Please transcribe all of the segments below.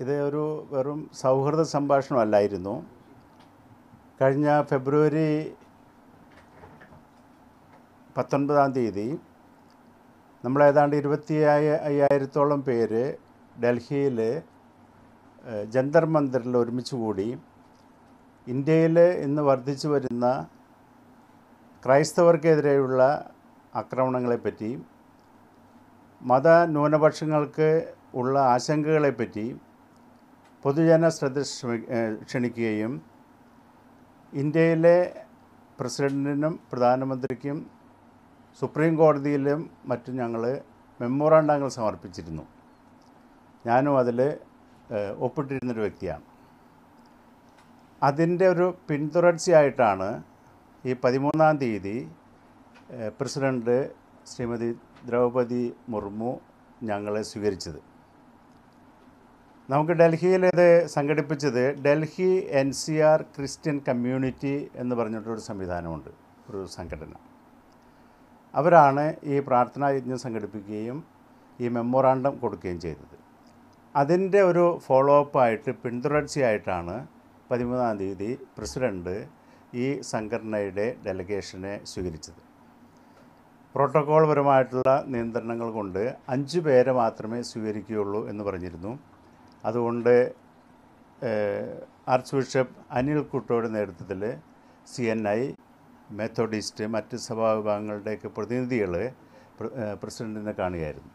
ഇത് ഒരു വെറും സൗഹൃദ സംഭാഷണമല്ലായിരുന്നു കഴിഞ്ഞ ഫെബ്രുവരി പത്തൊൻപതാം തീയതി നമ്മൾ ഏതാണ്ട് ഇരുപത്തി അയ്യായിരത്തോളം പേര് ഡൽഹിയിൽ ഏഹ്, ജന്തർ മന്ദിറിൽ ഒരുമിച്ച് കൂടി ഇന്ത്യയിൽ ഇന്ന് വർദ്ധിച്ചു വരുന്ന ക്രൈസ്തവർക്കെതിരെയുള്ള ആക്രമണങ്ങളെപ്പറ്റി മത ന്യൂനപക്ഷങ്ങൾക്ക് ഉള്ള ആശങ്കകളെപ്പറ്റി പൊതുജന ശ്രദ്ധ ശ്രമി- ഏഹ്, ക്ഷണിക്കുകയും ഇന്ത്യയിലെ പ്രസിഡൻറ്റിനും പ്രധാനമന്ത്രിക്കും സുപ്രീം കോടതിയിലും മറ്റും ഞങ്ങൾ മെമ്മോറാണ്ടങ്ങൾ സമർപ്പിച്ചിരുന്നു ഞാനും അതിൽ ഒപ്പിട്ടിരുന്നൊരു വ്യക്തിയാണ് അതിൻ്റെ ഒരു പിന്തുടർച്ചയായിട്ടാണ് ഈ പതിമൂന്നാം തീയതി ഏഹ്, പ്രസിഡൻറ്റ് ശ്രീമതി ദ്രൗപതി മുർമു ഞങ്ങളെ സ്വീകരിച്ചത് നമുക്ക് ഡൽഹിയിൽ ഇത് സംഘടിപ്പിച്ചത് Delhi N C R Christian community എന്ന് പറഞ്ഞിട്ടൊരു സംവിധാനമുണ്ട് ഒരു സംഘടന അവരാണ് ഈ പ്രാർത്ഥനാ യജ്ഞം സംഘടിപ്പിക്കുകയും ഈ മെമ്മോറാണ്ടം കൊടുക്കുകയും ചെയ്തത് അതിൻ്റെ ഒരു ഫോളോ അപ്പ് ആയിട്ട് പിന്തുടർച്ചയായിട്ടാണ് പതിമൂന്നാം തീയതി പ്രസിഡൻറ്റ് ഈ സംഘടനയുടെ ഡെലഗേഷനെ സ്വീകരിച്ചത് പ്രോട്ടോക്കോൾ പരമായിട്ടുള്ള നിയന്ത്രണങ്ങൾ കൊണ്ട് അഞ്ച് പേരെ മാത്രമേ സ്വീകരിക്കുകയുള്ളൂ എന്ന് പറഞ്ഞിരുന്നു അതുകൊണ്ട് ഏഹ്, ആർച്ച് ബിഷപ്പ് അനിൽ കുട്ടോയുടെ നേതൃത്വത്തിൽ സി എൻ ഐ മെത്തോഡിസ്റ്റ് മറ്റ് സഭാവിഭാഗങ്ങളുടെയൊക്കെ പ്രതിനിധികൾ പ്രസിഡൻറ്റിനെ കാണുകയായിരുന്നു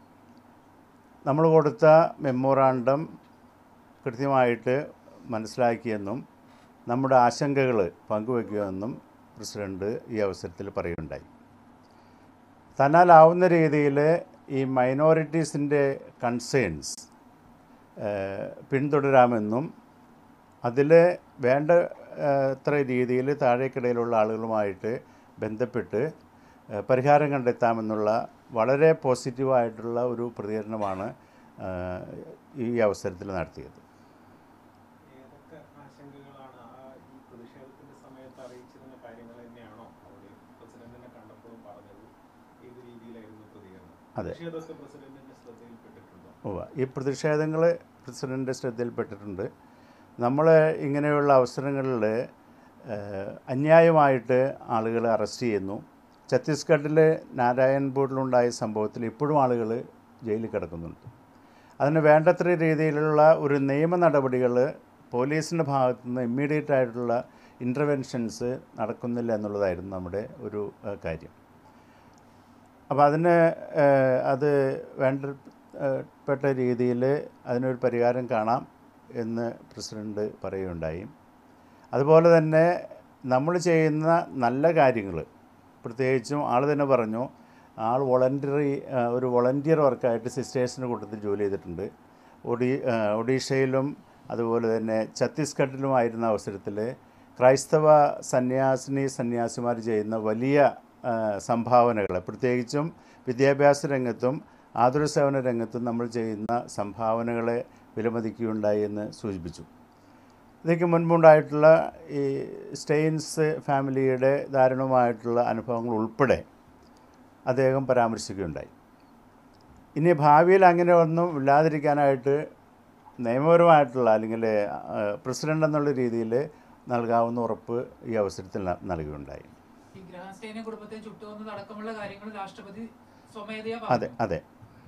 നമ്മൾ കൊടുത്ത മെമ്മോറാണ്ടം കൃത്യമായിട്ട് മനസ്സിലാക്കിയെന്നും നമ്മുടെ ആശങ്കകൾ പങ്കുവയ്ക്കുമെന്നും പ്രസിഡൻറ്റ് ഈ അവസരത്തിൽ പറയുകയുണ്ടായി തന്നാലാവുന്ന രീതിയിൽ ഈ മൈനോറിറ്റീസിൻ്റെ കൺസേൺസ് പിന്തുടരാമെന്നും അതിൽ വേണ്ട ഏഹ്, അത്ര രീതിയിൽ താഴേക്കിടയിലുള്ള ആളുകളുമായിട്ട് ബന്ധപ്പെട്ട് ഏഹ്, പരിഹാരം കണ്ടെത്താമെന്നുള്ള വളരെ പോസിറ്റീവായിട്ടുള്ള ഒരു പ്രതികരണമാണ് ഏഹ്, ഈ അവസരത്തിൽ നടത്തിയത് ഏതൊക്കെ ആശങ്കകളാണ് ആ ഈ പ്രതിഷേധത്തിന്റെ സമയത്ത് അറിയിച്ചിരുന്ന കാര്യങ്ങൾ തന്നെയാണോ അവിടെ പ്രസിഡന്റിനെ കണ്ടപ്പോഴും പറഞ്ഞത് ഏത് രീതിയിലായിരുന്നു പ്രതികരണം അതെ. പ്രതിഷേധമൊക്കെ പ്രസിഡന്റിന്റെ ശ്രദ്ധയിൽപ്പെട്ടിട്ടുണ്ടോ ഉവ്വ. ഈ പ്രതിഷേധങ്ങൾ പ്രസിഡൻ്റ് ശ്രദ്ധയിൽപ്പെട്ടിട്ടുണ്ട് നമ്മൾ ഇങ്ങനെയുള്ള അവസരങ്ങളിൽ അന്യായമായിട്ട് ആളുകളെ അറസ്റ്റ് ചെയ്യുന്നു ഛത്തീസ്ഗഡിൽ നാരായൺപൂരിലുണ്ടായ സംഭവത്തിൽ ഇപ്പോഴും ആളുകൾ ജയിലിൽ കിടക്കുന്നുണ്ട് അതിന് വേണ്ടത്ര രീതിയിലുള്ള ഒരു നിയമ നടപടികൾ പോലീസിൻ്റെ ഭാഗത്തു നിന്ന് ഇമ്മീഡിയറ്റ് ആയിട്ടുള്ള ഇൻ്റർവെൻഷൻസ് നടക്കുന്നില്ല എന്നുള്ളതായിരുന്നു നമ്മുടെ ഒരു ഏഹ്, കാര്യം അപ്പോൾ അതിന് ഏഹ്, അത് വേണ്ടപ്പെട്ട രീതിയിൽ അതിനൊരു പരിഹാരം കാണാം എന്ന് പ്രസിഡൻറ്റ് പറയുകയുണ്ടായി അതുപോലെ തന്നെ നമ്മൾ ചെയ്യുന്ന നല്ല കാര്യങ്ങൾ പ്രത്യേകിച്ചും ആൾ തന്നെ പറഞ്ഞു ആൾ വോളണ്ടറി ഒരു വോളണ്ടിയർ വർക്കായിട്ട് സിസ്റ്റേഴ്സിൻ്റെ കൂട്ടത്തിൽ ജോലി ചെയ്തിട്ടുണ്ട് ഒഡീ ഏഹ്, ഒഡീഷയിലും അതുപോലെ തന്നെ ഛത്തീസ്ഗഡിലുമായിരുന്ന അവസരത്തിൽ ക്രൈസ്തവ സന്യാസിനി സന്യാസിമാർ ചെയ്യുന്ന വലിയ സംഭാവനകൾ പ്രത്യേകിച്ചും വിദ്യാഭ്യാസ രംഗത്തും ആതുര സേവന രംഗത്തും നമ്മൾ ചെയ്യുന്ന സംഭാവനകളെ വിലമതിക്കുകയുണ്ടായി എന്ന് സൂചിപ്പിച്ചു ഇതിക്ക് മുൻപുണ്ടായിട്ടുള്ള ഈ സ്റ്റെയിൻസ് ഫാമിലിയുടെ ദാരുണമായിട്ടുള്ള അനുഭവങ്ങൾ ഉൾപ്പെടെ അദ്ദേഹം പരാമർശിക്കുകയുണ്ടായി ഇനി ഭാവിയിൽ അങ്ങനെ ഒന്നും ഇല്ലാതിരിക്കാനായിട്ട് നിയമപരമായിട്ടുള്ള അല്ലെങ്കിൽ പ്രസിഡൻ്റ് എന്നുള്ള രീതിയിൽ നൽകാവുന്ന ഉറപ്പ് ഈ അവസരത്തിൽ ന- നൽകുകയുണ്ടായി ഈ ഗ്രഹാസ്റ്റൈനെ കുടുംബത്തെ ചുട്ടുകൊന്നത് അടക്കമുള്ള കാര്യങ്ങൾ രാഷ്ട്രപതി സ്വമേധയാ അതെ പറഞ്ഞു. അതെ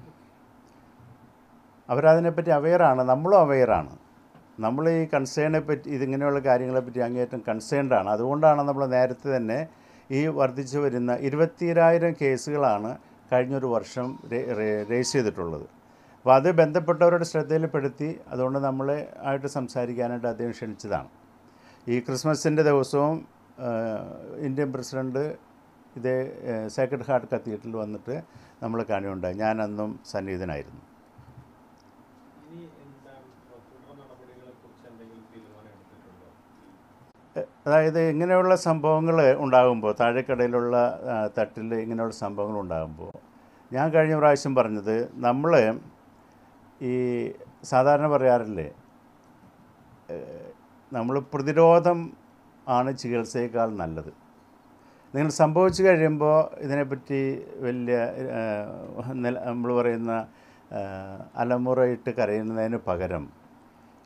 അവരതിനെപ്പറ്റി അവെയറാണ് നമ്മളും അവെയറാണ് നമ്മൾ ഈ കൺസേണിനെ പറ്റി ഇതിങ്ങനെയുള്ള കാര്യങ്ങളെപ്പറ്റി അങ്ങേയറ്റം കൺസേൺഡ് ആണ് അതുകൊണ്ടാണ് നമ്മൾ നേരത്തെ തന്നെ ഈ വർദ്ധിച്ചു വരുന്ന ഇരുപത്തിരായിരം കേസുകളാണ് കഴിഞ്ഞൊരു വർഷം രേ- രേ- രജിസ്റ്റർ ചെയ്തിട്ടുള്ളത് അപ്പോൾ അത് ബന്ധപ്പെട്ടവരുടെ ശ്രദ്ധയിൽപ്പെടുത്തി അതുകൊണ്ട് നമ്മളെ ആയിട്ട് സംസാരിക്കാനായിട്ട് അദ്ദേഹം ക്ഷണിച്ചതാണ് ഈ ക്രിസ്മസിൻ്റെ ദിവസവും ആ, ഇന്ത്യൻ പ്രസിഡൻറ്റ് ഇതേ സേക്രഡ് ഹാർട്ട് കത്തീഡ്രലിൽ വന്നിട്ട് നമ്മൾ കാണുകയുണ്ടായി ഞാൻ അന്നും സന്നിഹിതനായിരുന്നു ഇനി എന്താണ് തുടർ നടപടികളെ കുറിച്ച് എന്തെങ്കിലും തീരുമാനം എടുത്തിട്ടുണ്ടോ അതായത് ഇങ്ങനെയുള്ള സംഭവങ്ങൾ ഉണ്ടാകുമ്പോൾ താഴെക്കടയിലുള്ള ആ, തട്ടിൽ ഇങ്ങനെയുള്ള സംഭവങ്ങൾ ഉണ്ടാകുമ്പോൾ ഞാൻ കഴിഞ്ഞ പ്രാവശ്യം പറഞ്ഞത് നമ്മൾ ഈ സാധാരണ പറയാറില്ലേ നമ്മൾ പ്രതിരോധം ആണ് ചികിത്സയേക്കാൾ നല്ലത് നിങ്ങൾ സംഭവിച്ചു കഴിയുമ്പോൾ ഇതിനെപ്പറ്റി വലിയ നമ്മൾ പറയുന്ന ആ, അലമുറയിട്ട് കരയുന്നതിന് പകരം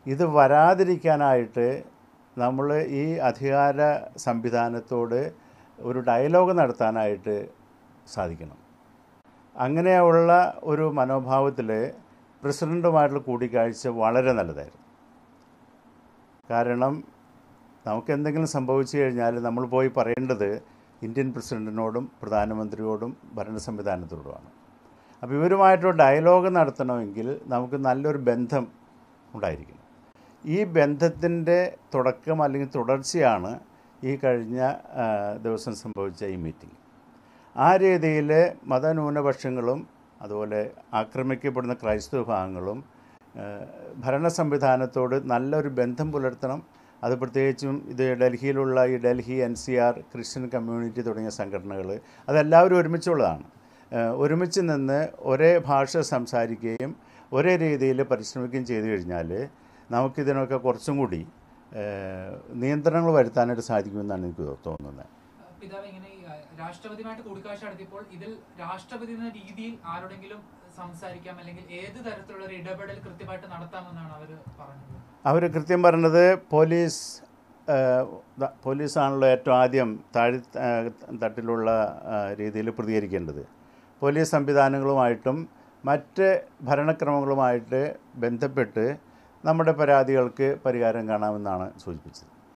ഇത് വരാതിരിക്കാനായിട്ട് നമ്മൾ ഈ അധികാര സംവിധാനത്തോട് ഒരു ഡയലോഗ് നടത്താനായിട്ട് സാധിക്കണം അങ്ങനെയുള്ള ഒരു മനോഭാവത്തിൽ പ്രസിഡൻറ്റുമായിട്ടുള്ള കൂടിക്കാഴ്ച വളരെ നല്ലതായിരുന്നു കാരണം നമുക്ക് എന്തെങ്കിലും സംഭവിച്ചു കഴിഞ്ഞാൽ നമ്മൾ പോയി പറയേണ്ടത് ഇന്ത്യൻ പ്രസിഡൻറ്റിനോടും പ്രധാനമന്ത്രിയോടും ഭരണ സംവിധാനത്തോടുമാണ് അപ്പോൾ ഇവരുമായിട്ടൊരു ഡയലോഗ് നടത്തണമെങ്കിൽ നമുക്ക് നല്ലൊരു ബന്ധം ഉണ്ടായിരിക്കണം ഈ ബന്ധത്തിൻ്റെ തുടക്കം അല്ലെങ്കിൽ തുടർച്ചയാണ് ഈ കഴിഞ്ഞ ആ, ദിവസം സംഭവിച്ച ഈ മീറ്റിംഗ് ആ രീതിയിൽ മതന്യൂനപക്ഷങ്ങളും അതുപോലെ ആക്രമിക്കപ്പെടുന്ന ക്രൈസ്തവ ഭാഗങ്ങളും ആ, ഭരണ സംവിധാനത്തോട് നല്ലൊരു ബന്ധം പുലർത്തണം അത് പ്രത്യേകിച്ചും ഇത് ഡൽഹിയിലുള്ള ഈ Delhi N C R Christian community തുടങ്ങിയ സംഘടനകൾ അതെല്ലാവരും ഒരുമിച്ചുള്ളതാണ് ആ, ഒരുമിച്ച് നിന്ന് ഒരേ ഭാഷ സംസാരിക്കുകയും ഒരേ രീതിയിൽ പരിശ്രമിക്കുകയും ചെയ്തു കഴിഞ്ഞാൽ നമുക്കിതിനൊക്കെ കുറച്ചും കൂടി ആ, നിയന്ത്രണങ്ങൾ വരുത്താനായിട്ട് സാധിക്കുമെന്നാണ് എനിക്ക് തോന്നുന്നത് പിതാവ് ഇങ്ങനെ ഈ, ആ, രാഷ്ട്രപതിയുമായിട്ട് കൂടിക്കാഴ്ച നടത്തിയപ്പോൾ ഇതിൽ രാഷ്ട്രപതി എന്ന രീതിയിൽ ആരോടെങ്കിലും സംസാരിക്കാം അല്ലെങ്കിൽ ഏത് തരത്തിലുള്ള ഒരു ഇടപെടൽ കൃത്യമായിട്ട് നടത്താമെന്നാണ് അവർ പറഞ്ഞത് അവർ കൃത്യം പറഞ്ഞത് പോലീസ് ഏഹ്, ദ- പോലീസാണല്ലോ ഏറ്റവും ആദ്യം താഴെ ഏഹ്, തട്ടിലുള്ള ഏഹ്, രീതിയിൽ പ്രതികരിക്കേണ്ടത് പോലീസ് സംവിധാനങ്ങളുമായിട്ടും മറ്റ് ഭരണക്രമങ്ങളുമായിട്ട് ബന്ധപ്പെട്ട് നമ്മുടെ പരാതികൾക്ക് പരിഹാരം കാണാമെന്നാണ് സൂചിപ്പിച്ചത്